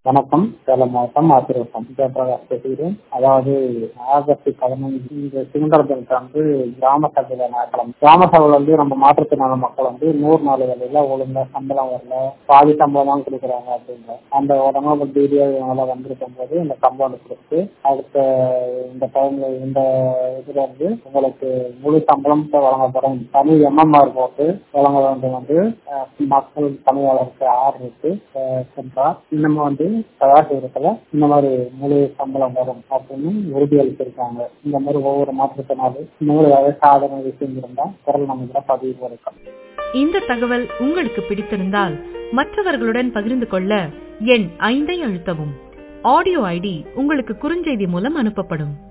வணக்கம் சேலம் மாவட்டம் ஆத்திரவட்டம் ஜெயபிரகாஷ் பேசுகிறேன் அதாவது ஆகஸ்ட் பதினைஞ்சு இந்த சுதந்திர தினத்தை வந்து கிராம சபையில நடக்கலாம் கிராம சபையில வந்து நம்ம மாற்றுத்திறனாளி மக்கள் வந்து நூறு நாள் வேலையில ஒழுங்கா சம்பளம் வரல பாதி சம்பளம் தான் கொடுக்குறாங்க அப்படிங்க அந்த உடனே டீடியோ இவங்கெல்லாம் வந்திருக்கும் போது இந்த சம்பளம் கொடுத்து அடுத்த இந்த டைம்ல இந்த இதுல இருந்து உங்களுக்கு முழு சம்பளம் வழங்கப்படும் தனி எம்எம்ஆர் போட்டு வழங்க வேண்டும் என்று அஹ், மக்கள் பணியாளருக்கு ஆர்டருக்கு சென்றார் இன்னமும் வந்து தயாரிக்கிறதுல இந்த மாதிரி முழு சம்பளம் வரும் அப்படின்னு உறுதியளித்திருக்காங்க இந்த மாதிரி ஒவ்வொரு மாற்றத்தினாலும் இந்த மாதிரி ஏதாவது சாதனை விஷயம் இருந்தா குரல் நம்ம பதிவு கொடுக்கலாம் இந்த தகவல் உங்களுக்கு பிடித்திருந்தால் மற்றவர்களுடன் பகிர்ந்து கொள்ள எண் ஐந்தை அழுத்தவும் ஆடியோ ஐடி உங்களுக்கு குறுஞ்செய்தி மூலம் அனுப்பப்படும்